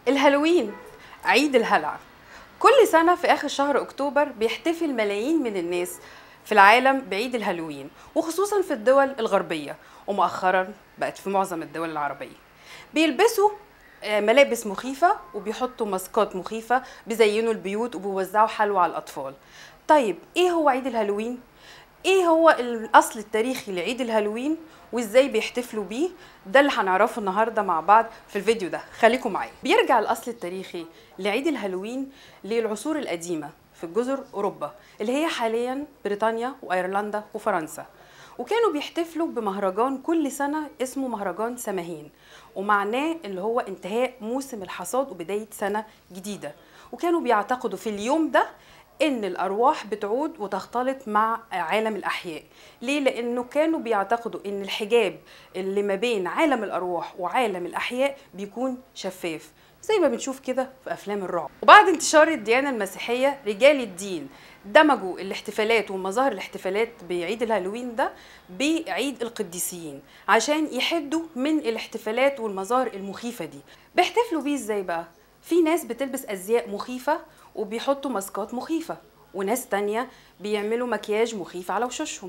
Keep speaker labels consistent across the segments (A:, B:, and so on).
A: الهالوين عيد الهلع كل سنة في آخر شهر أكتوبر بيحتفل ملايين من الناس في العالم بعيد الهالوين وخصوصا في الدول الغربية ومؤخرا بقت في معظم الدول العربية بيلبسوا آه، ملابس مخيفة وبيحطوا ماسكات مخيفة بيزينوا البيوت وبيوزعوا حلوى على الأطفال طيب إيه هو عيد الهالوين؟ ايه هو الاصل التاريخي لعيد الهالوين وازاي بيحتفلوا بيه ده اللي هنعرفه النهارده مع بعض في الفيديو ده خليكم معايا بيرجع الاصل التاريخي لعيد الهالوين للعصور القديمه في جزر اوروبا اللي هي حاليا بريطانيا وايرلندا وفرنسا وكانوا بيحتفلوا بمهرجان كل سنة اسمه مهرجان سماهين ومعناه اللي هو انتهاء موسم الحصاد وبداية سنة جديدة وكانوا بيعتقدوا في اليوم ده ان الارواح بتعود وتختلط مع عالم الاحياء ليه لانه كانوا بيعتقدوا ان الحجاب اللي ما بين عالم الارواح وعالم الاحياء بيكون شفاف زي ما بنشوف كده في افلام الرعب وبعد انتشار الديانه المسيحيه رجال الدين دمجوا الاحتفالات ومظاهر الاحتفالات بعيد الهالوين ده بعيد القديسيين عشان يحدوا من الاحتفالات والمظاهر المخيفه دي بيحتفلوا بيه ازاي بقى في ناس بتلبس ازياء مخيفه وبيحطوا ماسكات مخيفة وناس تانية بيعملوا مكياج مخيف على وشوشهم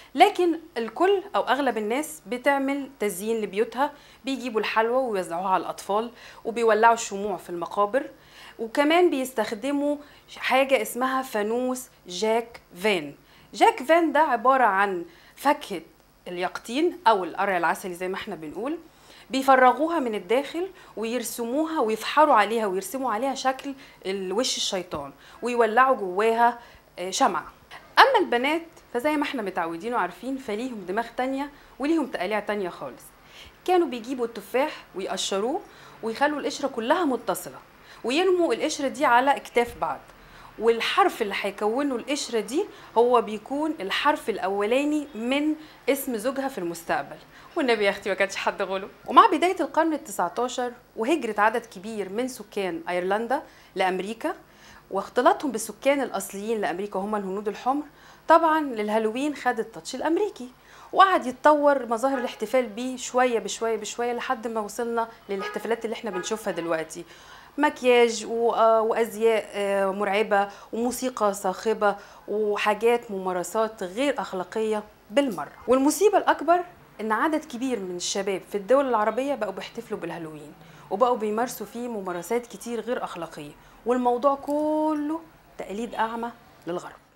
A: لكن الكل او اغلب الناس بتعمل تزيين لبيوتها بيجيبوا الحلوى ويوزعوها على الاطفال وبيولعوا الشموع في المقابر وكمان بيستخدموا حاجه اسمها فانوس جاك فان جاك فان ده عباره عن فاكهه اليقطين او القرع العسلي زي ما احنا بنقول بيفرغوها من الداخل ويرسموها ويفحروا عليها ويرسموا عليها شكل الوش الشيطان ويولعوا جواها آه، شمعة اما البنات فزي ما احنا متعودين وعارفين فليهم دماغ تانية وليهم تقاليع تانية خالص كانوا بيجيبوا التفاح ويقشروه ويخلوا القشرة كلها متصلة ويرموا القشرة دي على اكتاف بعض والحرف اللي هيكونه القشرة دي هو بيكون الحرف الأولاني من اسم زوجها في المستقبل والنبي يا أختي ما كانش حد غلو ومع بداية القرن ال19 وهجرة عدد كبير من سكان أيرلندا لأمريكا واختلاطهم بالسكان الأصليين لأمريكا هم الهنود الحمر طبعا للهالوين خد التاتش الأمريكي وقعد يتطور مظاهر الاحتفال بيه شويه بشويه بشويه لحد ما وصلنا للاحتفالات اللي احنا بنشوفها دلوقتي مكياج وازياء آه، مرعبه وموسيقى صاخبه وحاجات ممارسات غير اخلاقيه بالمره والمصيبه الاكبر ان عدد كبير من الشباب في الدول العربيه بقوا بيحتفلوا بالهالوين وبقوا بيمارسوا فيه ممارسات كتير غير اخلاقيه والموضوع كله تقليد اعمى للغرب